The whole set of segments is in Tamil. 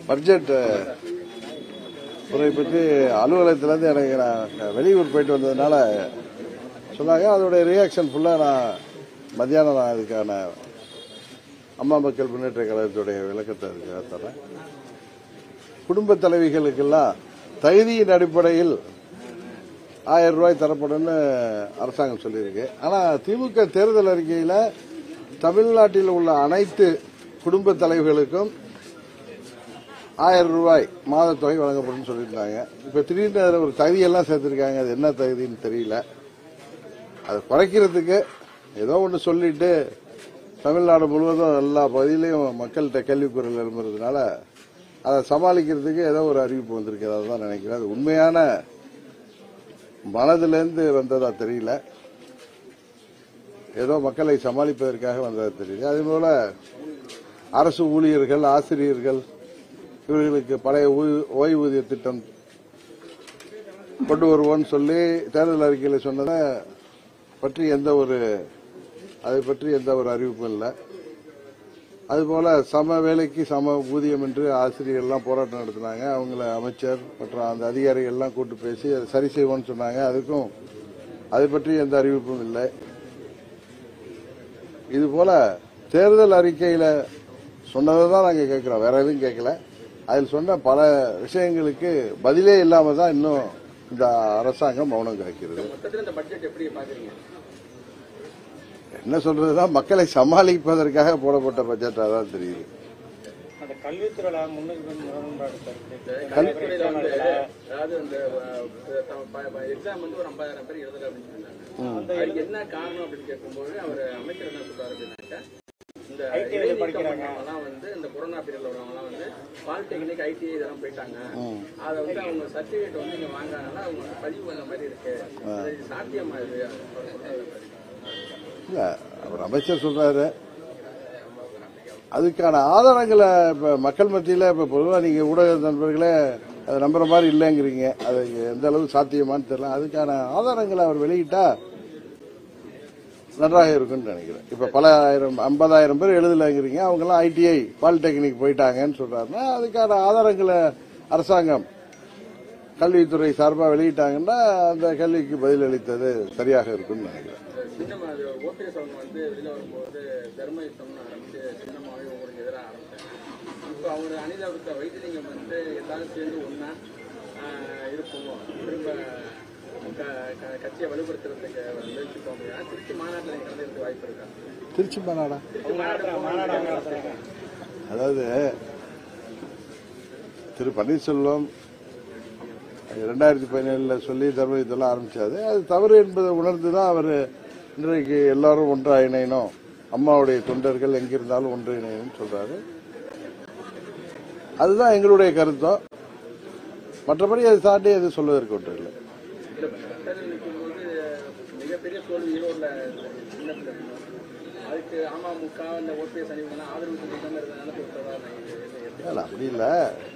பட்ஜெட் துறை பற்றி அலுவலகத்திலேருந்து எனக்கு நான் வெளியூர் போயிட்டு வந்ததுனால சொன்னாங்க அதோடைய ரியாக்ஷன் ஃபுல்லாக நான் மத்தியானம் நான் அதுக்கான அம்மா மக்கள் முன்னேற்ற கழகத்துடைய விளக்கத்தை அதுக்காக தரேன் குடும்ப தலைவிகளுக்கெல்லாம் தகுதியின் அடிப்படையில் ஆயிரம் ரூபாய் தரப்படும்னு அரசாங்கம் சொல்லியிருக்கு ஆனால் திமுக தேர்தல் அறிக்கையில் தமிழ்நாட்டில் உள்ள அனைத்து குடும்ப தலைவர்களுக்கும் ஆயிரம் ரூபாய் மாத தொகை வழங்கப்படும் சொல்லியிருந்தாங்க இப்போ திடீர்னு அதில் ஒரு தகுதியெல்லாம் சேர்த்துருக்காங்க அது என்ன தகுதின்னு தெரியல அதை குறைக்கிறதுக்கு ஏதோ ஒன்று சொல்லிட்டு தமிழ்நாடு முழுவதும் எல்லா பகுதியிலையும் மக்கள்கிட்ட கேள்விக்குறல் எழும்புறதுனால அதை சமாளிக்கிறதுக்கு ஏதோ ஒரு அறிவிப்பு வந்திருக்கிறதா தான் நினைக்கிறேன் அது உண்மையான மனதிலிருந்து வந்ததா தெரியல ஏதோ மக்களை சமாளிப்பதற்காக வந்ததா தெரியல அதே போல அரசு ஊழியர்கள் ஆசிரியர்கள் இவர்களுக்கு பழைய ஓய்வு- ஓய்வூதிய திட்டம் கொண்டு வருவோம்னு சொல்லி தேர்தல் அறிக்கையில் சொன்னதை பற்றி எந்த ஒரு அதை பற்றி எந்த ஒரு அறிவிப்பும் இல்லை அதுபோல சம வேலைக்கு சம ஊதியம் என்று ஆசிரியர்கள்லாம் போராட்டம் நடத்தினாங்க அவங்கள அமைச்சர் மற்றும் அந்த அதிகாரிகள்லாம் கூட்டு பேசி அதை சரி செய்வோம்னு சொன்னாங்க அதுக்கும் அதை பற்றி எந்த அறிவிப்பும் இல்லை இது போல தேர்தல் அறிக்கையில சொன்னதை தான் நாங்கள் கேட்கிறோம் வேற எதுவும் கேட்கல அதில் சொன்ன பல விஷயங்களுக்கு பதிலே இல்லாம தான் இன்னும் இந்த அரசாங்கம் மௌனம் காக்கிறது மொத்தத்தில் இந்த பட்ஜெட் எப்படி பாக்குறீங்க என்ன சொல்றதுன்னா மக்களை சமாளிப்பதற்காக போடப்பட்ட பட்ஜெட்டாக தான் தெரியுது அந்த கல்வித்துறையில முன்னுக்கு முரண்பாடு கருத்து கல்வித்துறையில வந்து அதாவது அந்த எக்ஸாம் வந்து ஒரு ஐம்பதாயிரம் பேர் எழுதல அப்படின்னு சொன்னாங்க அதுக்கு என்ன காரணம் அப்படின்னு கேட்கும்போது அவர் அமைச்சர் என்ன சொல்றாரு அப்படின்னாக்கா இந்த இடைநீக்கம் பண்ணவங்கலாம் வந்து இந்த கொரோனா பீரியட்ல உள்ளவங்கலாம் வந்து பாலிடெக்னிக் ஐடிஐ இதெல்லாம் போயிட்டாங்க அதை வந்து அவங்க சர்டிபிகேட் வந்து இங்க வாங்கினால அவங்க வந்து பதிவு பண்ண மாதிரி இருக்கு அது சாத்தியமா இது அவர் சொல்றாரு. இல்ல அவர் அமைச்சர் சொல்றாரு அதுக்கான ஆதாரங்களை இப்ப மக்கள் மத்தியில இப்ப பொதுவா நீங்க ஊடக நண்பர்களே அதை நம்புற மாதிரி இல்லைங்கிறீங்க அது எந்த அளவு சாத்தியமான்னு தெரியல அதுக்கான ஆதாரங்களை அவர் வெளியிட்டா நன்றாக இருக்கும்னு நினைக்கிறேன் இப்ப பல ஆயிரம் ஐம்பதாயிரம் பேர் எழுதலைங்கிறீங்க அவங்க எல்லாம் ஐடிஐ பாலிடெக்னிக் போயிட்டாங்கன்னு சொல்றாருன்னா அதுக்கான ஆதாரங்களை அரசாங்கம் கல்வித்துறை சார்பாக வெளியிட்டாங்கன்னா அந்த கேள்விக்கு பதிலளித்தது சரியாக இருக்கும்னு நினைக்கிறேன் சின்னம்மா அது ஓபிஎஸ் அவங்க வந்து வெளியில வரும்போது தர்ம யுத்தம்னு ஆரம்பிச்சு சின்னம்மாவே உங்களுக்கு எதிராக ஆரம்பிச்சாங்க இப்போ அவங்க அனிதாவுக்கு வைத்தியலிங்கம் வந்து எல்லாரும் சேர்ந்து ஒன்னா இருப்போம் திரும்ப க- க- கட்சியை வலுப்படுத்துறதுக்கு ஒரு முயற்சி போக முடியாது திருச்சி மாநாட்டில் நீங்க கலந்துக்கிறதுக்கு வாய்ப்பு இருக்கா திருச்சி மாநாடா அவங்க மாநாடு அதாவது திரு பன்னீர்செல்வம் ரெண்டாயிரத்தி பதினேழுல சொல்லி தர்ம யுத்தம்லாம் ஆரம்பிச்சாரு அது தவறு என்பதை உணர்ந்து தான் அவர் இன்றைக்கு எல்லாரும் ஒன்றா இணையணும் அம்மாவுடைய தொண்டர்கள் எங்கிருந்தாலும் ஒன்று இணையணும்னு சொல்றாரு அதுதான் எங்களுடைய கருத்தம் மற்றபடி அதை தாண்டி எதுவும் சொல்வதற்கு ஒன்று இல்லை இல்லை பட்டத்தில் நிற்கும்போது மிகப்பெரிய தோல்வி ஈரோடுல சின்ன பிள்ளை அதுக்கு அமமுக இந்த ஓபிஎஸ் அணிவங்களாம் ஆதரவு தெரிவிக்காம இருந்ததுனால கொடுத்ததா நான் இது- இது- இல்ல, அப்படி இல்ல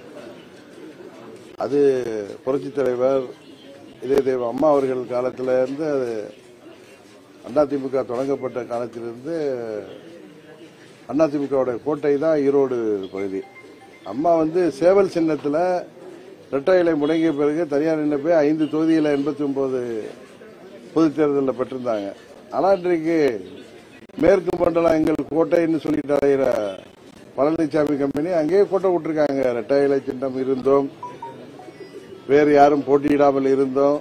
அது புரட்சி தலைவர் இதே தெய்வம் அம்மா அவர்கள் காலத்துல இருந்து அது அதிமுக தொடங்கப்பட்ட காலத்திலிருந்து அதிமுகவுடைய கோட்டை தான் ஈரோடு பகுதி அம்மா வந்து சேவல் சின்னத்துல இரட்டை இலை முடங்கிய பிறகு தனியார் நின்று போய் ஐந்து தொகுதியில் எண்பத்தி ஒன்பது பொதுத் தேர்தலில் பெற்றிருந்தாங்க ஆனா இன்றைக்கு மேற்கு மண்டலம் எங்கள் கோட்டைன்னு சொல்லிட்டு அலைகிற பழனிசாமி கம்பெனி அங்கேயே கோட்டை விட்டுருக்காங்க இரட்டை இலை சின்னம் இருந்தோம் வேறு யாரும் போட்டியிடாமல் இருந்தோம்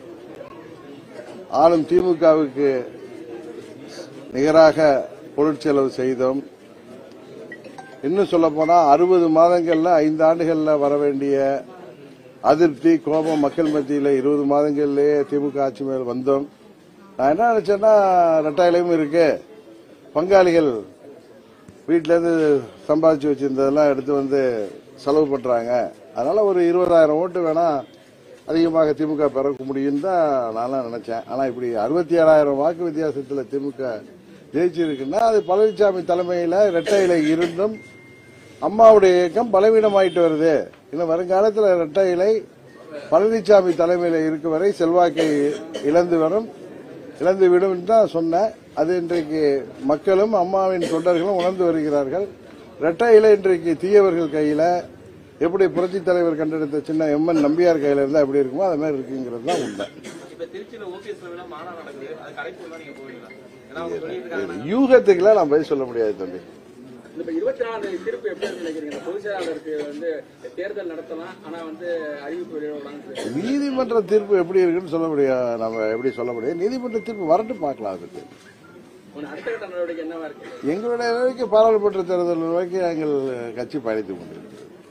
ஆளும் திமுகவுக்கு நிகராக பொருட்செலவு செய்தோம் இன்னும் சொல்ல போனா அறுபது மாதங்கள்ல ஐந்து ஆண்டுகள்ல வர வேண்டிய அதிருப்தி கோபம் மக்கள் மத்தியில இருபது மாதங்கள்லயே திமுக ஆட்சி மேல் வந்தோம் நான் என்ன நினைச்சேன்னா ரெட்டாயிலையும் இருக்கு பங்காளிகள் வீட்ல இருந்து சம்பாதிச்சு வச்சிருந்ததெல்லாம் எடுத்து வந்து செலவு பண்றாங்க அதனால ஒரு இருபதாயிரம் ஓட்டு வேணா அதிகமாக திமுக பெற முடியும் தான் நான்லாம் நினைச்சேன் ஆனா இப்படி அறுபத்தி ஏழாயிரம் வாக்கு வித்தியாசத்துல திமுக ஜெயிச்சிருக்குன்னா அது பழனிசாமி தலைமையில இரட்டை இலை இருந்தும் அம்மாவுடைய இயக்கம் பலவீனமாயிட்டு வருது இன்னும் வருங்காலத்தில் இரட்டை இலை பழனிசாமி தலைமையில் இருக்கும் வரை செல்வாக்கை இழந்து வரும் இழந்து விடும் தான் சொன்னேன் அது இன்றைக்கு மக்களும் அம்மாவின் தொண்டர்களும் உணர்ந்து வருகிறார்கள் இரட்டை இலை இன்றைக்கு தீயவர்கள் கையில எப்படி புரட்சி தலைவர் கண்டெடுத்த சின்ன எம்என் நம்பியார் கையில இருந்தா எப்படி இருக்குமோ அது மாதிரி இருக்குங்கிறது தான் உண்மை இப்ப திருச்சியில ஓபிஎஸ் வேணா மாநாடு நடக்குது அது கடைக்கு நீங்க போவீங்களா ஏன்னா அவங்க சொல்லிட்டு இருக்காங்க யூகத்துக்குலாம் நான் பதில் சொல்ல முடியாது தம்பி இந்த இருபத்தி நாலு தீர்ப்பு எப்படி இருக்குன்னு நினைக்கிறீங்க இந்த பொதுச் செயலாளருக்கு வந்து தேர்தல் நடத்தலாம் ஆனா வந்து அறிவிப்பு வெளியிடலாம்னு நீதிமன்ற தீர்ப்பு எப்படி இருக்குன்னு சொல்ல முடியாது நம்ம எப்படி சொல்ல முடியும் நீதிமன்ற தீர்ப்பு வரட்டும் பார்க்கலாம் அதுக்கு ஒன்னு அடுத்த கட்ட நடவடிக்கை என்னவா இருக்கு எங்களுடைய நிலைக்கு பாராளுமன்ற தேர்தல் நோக்கி எங்கள் கட்சி பயணித்துக் கொண்டிருக்கிறது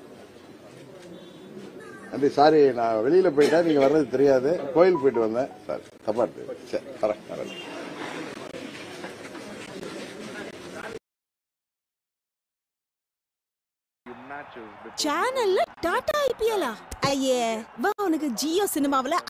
நன்றி சாரி நான் வெளியில போயிட்டேன் நீங்க வர்றது தெரியாது கோயில் போயிட்டு வந்தேன் சாரி தப்பா இருக்கு சரி வரேன் வரேன் சேனல்ல டாடா ஐபிஎலா ஐயே வா உனக்கு ஜியோ சினிமாவுல